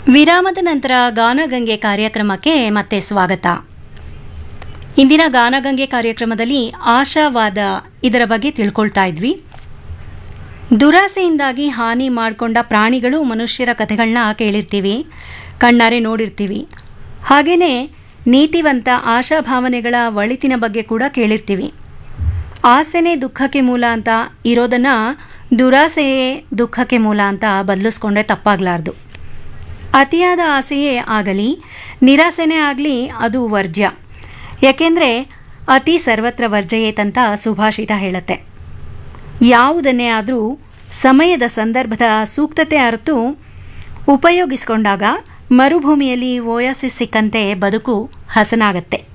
ವಿರಾಮದ ನಂತರ ಗಾನಗಂಗೆ ಕಾರ್ಯಕ್ರಮಕ್ಕೆ ಮತ್ತೆ ಸ್ವಾಗತ ಇಂದಿನ ಗಾನಗಂಗೆ ಕಾರ್ಯಕ್ರಮದಲ್ಲಿ ಆಶಾವಾದ ಇದರ ಬಗ್ಗೆ ತಿಳ್ಕೊಳ್ತಾ ಇದ್ವಿ ದುರಾಸೆಯಿಂದಾಗಿ ಹಾನಿ ಮಾಡಿಕೊಂಡ ಪ್ರಾಣಿಗಳು ಮನುಷ್ಯರ ಕಥೆಗಳನ್ನ ಕೇಳಿರ್ತೀವಿ ಕಣ್ಣಾರೆ ನೋಡಿರ್ತೀವಿ ಹಾಗೆಯೇ ನೀತಿವಂತ ಆಶಾಭಾವನೆಗಳ ಒಳಿತಿನ ಬಗ್ಗೆ ಕೂಡ ಕೇಳಿರ್ತೀವಿ ಆಸೆನೇ ದುಃಖಕ್ಕೆ ಮೂಲ ಅಂತ ಇರೋದನ್ನು ದುರಾಸೆಯೇ ದುಃಖಕ್ಕೆ ಮೂಲ ಅಂತ ಬದಲಿಸ್ಕೊಂಡ್ರೆ ತಪ್ಪಾಗಲಾರ್ದು ಅತಿಯಾದ ಆಸೆಯೇ ಆಗಲಿ ನಿರಾಸೆನೇ ಆಗಲಿ ಅದು ವರ್ಜ್ಯ ಯಾಕೆಂದರೆ ಅತಿ ಸರ್ವತ್ರ ವರ್ಜಯೇತ್ ಅಂತ ಸುಭಾಷಿತ ಹೇಳುತ್ತೆ ಯಾವುದನ್ನೇ ಆದರೂ ಸಮಯದ ಸಂದರ್ಭದ ಸೂಕ್ತತೆ ಅರಿತು ಉಪಯೋಗಿಸಿಕೊಂಡಾಗ ಮರುಭೂಮಿಯಲ್ಲಿ ಓಯಾಸಿಸ್ ಸಿಕ್ಕಂತೆ ಬದುಕು ಹಸನಾಗತ್ತೆ